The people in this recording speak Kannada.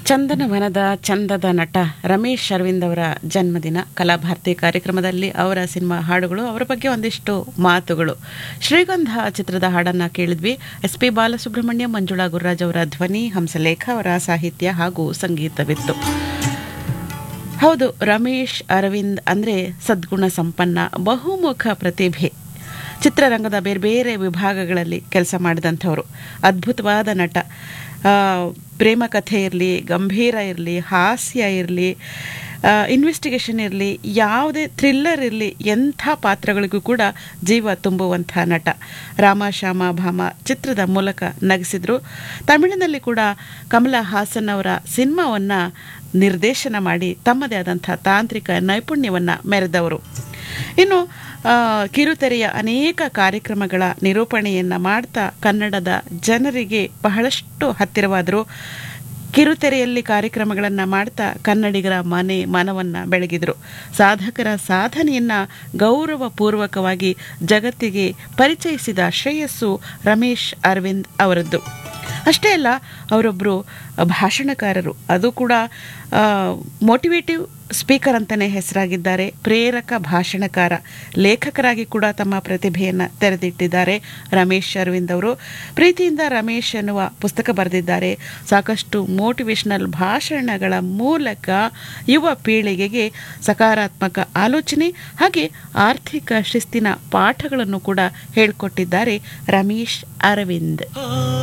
ಚಂದನವನದ ಚಂದದ ನಟ ರಮೇಶ್ ಅರವಿಂದ್ ಅವರ ಜನ್ಮದಿನ ಕಲಾಭಾರತಿ ಕಾರ್ಯಕ್ರಮದಲ್ಲಿ ಅವರ ಸಿನಿಮಾ ಹಾಡುಗಳು ಅವರ ಬಗ್ಗೆ ಒಂದಿಷ್ಟು ಮಾತುಗಳು ಶ್ರೀಗಂಧ ಚಿತ್ರದ ಹಾಡನ್ನ ಕೇಳಿದ್ವಿ ಎಸ್ ಪಿ ಬಾಲಸುಬ್ರಹ್ಮಣ್ಯ ಮಂಜುಳಾ ಗುರುರಾಜ್ ಅವರ ಧ್ವನಿ ಹಂಸಲೇಖ ಅವರ ಸಾಹಿತ್ಯ ಹಾಗೂ ಸಂಗೀತವಿತ್ತು ಹೌದು ರಮೇಶ್ ಅರವಿಂದ್ ಅಂದರೆ ಸದ್ಗುಣ ಸಂಪನ್ನ ಬಹುಮುಖ ಪ್ರತಿಭೆ ಚಿತ್ರರಂಗದ ಬೇರೆ ಬೇರೆ ವಿಭಾಗಗಳಲ್ಲಿ ಕೆಲಸ ಮಾಡಿದಂಥವರು ಅದ್ಭುತವಾದ ನಟ ಆ, ಪ್ರೇಮ ಕಥೆ ಇರಲಿ ಗಂಭೀರ ಇರಲಿ ಹಾಸ್ಯ ಇರಲಿ ಇನ್ವೆಸ್ಟಿಗೇಷನ್ ಇರಲಿ ಯಾವುದೇ ಥ್ರಿಲ್ಲರ್ ಇರಲಿ ಎಂಥ ಪಾತ್ರಗಳಿಗೂ ಕೂಡ ಜೀವ ತುಂಬುವಂಥ ನಟ ರಾಮ ಶ್ಯಾಮ ಭಾಮ ಚಿತ್ರದ ಮೂಲಕ ನಗಿಸಿದ್ರು ತಮಿಳಿನಲ್ಲಿ ಕೂಡ ಕಮಲ ಹಾಸನ್ ಅವರ ಸಿನಿಮಾವನ್ನು ನಿರ್ದೇಶನ ಮಾಡಿ ತಮ್ಮದೇ ಆದಂಥ ತಾಂತ್ರಿಕ ನೈಪುಣ್ಯವನ್ನು ಮೆರೆದವರು ಇನ್ನು ಆ, ಕಿರುತೆರೆಯ ಅನೇಕ ಕಾರ್ಯಕ್ರಮಗಳ ನಿರೂಪಣೆಯನ್ನು ಮಾಡ್ತಾ ಕನ್ನಡದ ಜನರಿಗೆ ಬಹಳಷ್ಟು ಹತ್ತಿರವಾದರು ಕಿರುತೆರೆಯಲ್ಲಿ ಕಾರ್ಯಕ್ರಮಗಳನ್ನು ಮಾಡ್ತಾ ಕನ್ನಡಿಗರ ಮನೆ ಮನವನ್ನು ಬೆಳಗಿದರು ಸಾಧಕರ ಸಾಧನೆಯನ್ನು ಗೌರವಪೂರ್ವಕವಾಗಿ ಜಗತ್ತಿಗೆ ಪರಿಚಯಿಸಿದ ಶ್ರೇಯಸ್ಸು ರಮೇಶ್ ಅರವಿಂದ್ ಅವರದ್ದು ಅಷ್ಟೇ ಅಲ್ಲ ಅವರೊಬ್ಬರು ಭಾಷಣಕಾರರು ಅದು ಕೂಡ ಮೋಟಿವೇಟಿವ್ ಸ್ಪೀಕರ್ ಅಂತಲೇ ಹೆಸರಾಗಿದ್ದಾರೆ ಪ್ರೇರಕ ಭಾಷಣಕಾರ ಲೇಖಕರಾಗಿ ಕೂಡ ತಮ್ಮ ಪ್ರತಿಭೆಯನ್ನು ತೆರೆದಿಟ್ಟಿದ್ದಾರೆ ರಮೇಶ್ ಅರವಿಂದ್ ಅವರು ಪ್ರೀತಿಯಿಂದ ರಮೇಶ್ ಎನ್ನುವ ಪುಸ್ತಕ ಬರೆದಿದ್ದಾರೆ ಸಾಕಷ್ಟು ಮೋಟಿವೇಶನಲ್ ಭಾಷಣಗಳ ಮೂಲಕ ಯುವ ಪೀಳಿಗೆಗೆ ಸಕಾರಾತ್ಮಕ ಆಲೋಚನೆ ಹಾಗೆ ಆರ್ಥಿಕ ಶಿಸ್ತಿನ ಪಾಠಗಳನ್ನು ಕೂಡ ಹೇಳಿಕೊಟ್ಟಿದ್ದಾರೆ ರಮೇಶ್ ಅರವಿಂದ್